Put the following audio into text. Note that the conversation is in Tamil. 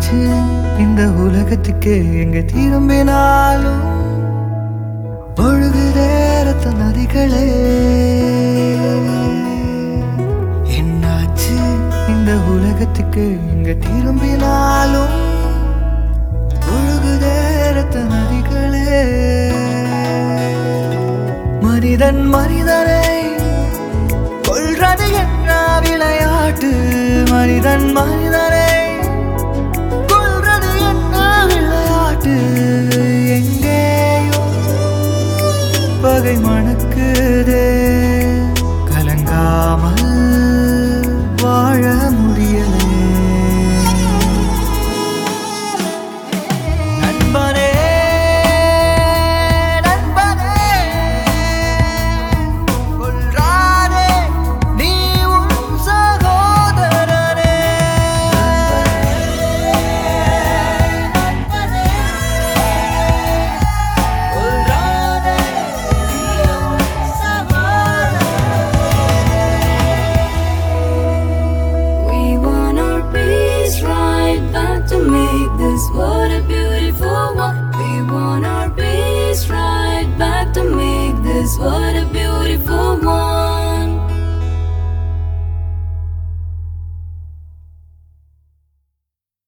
என்னாச்சு இந்த உலகத்துக்கு எங்க திரும்பினாலும் ஒழுகுதே ரத்த நதிகளே என்னாச்சு இந்த உலகத்துக்கு எங்க திரும்பினாலும் ஒழுகுதே ரத்த நதிகளே மனிதன் மனிதனை கொள்றது என்ன விளையாட்டு மனிதன் மனிதனை கொள்றது என்ன விளையாட்டு எங்கேயோ பகை மணக்குதே கலங்காமல் வாழ முடியலே நண்பனே நண்பனே கொல்றாதே நீ உன் சகோதரனே கொல்றாதே நீ உன் We want our peace right back to make this world a beautiful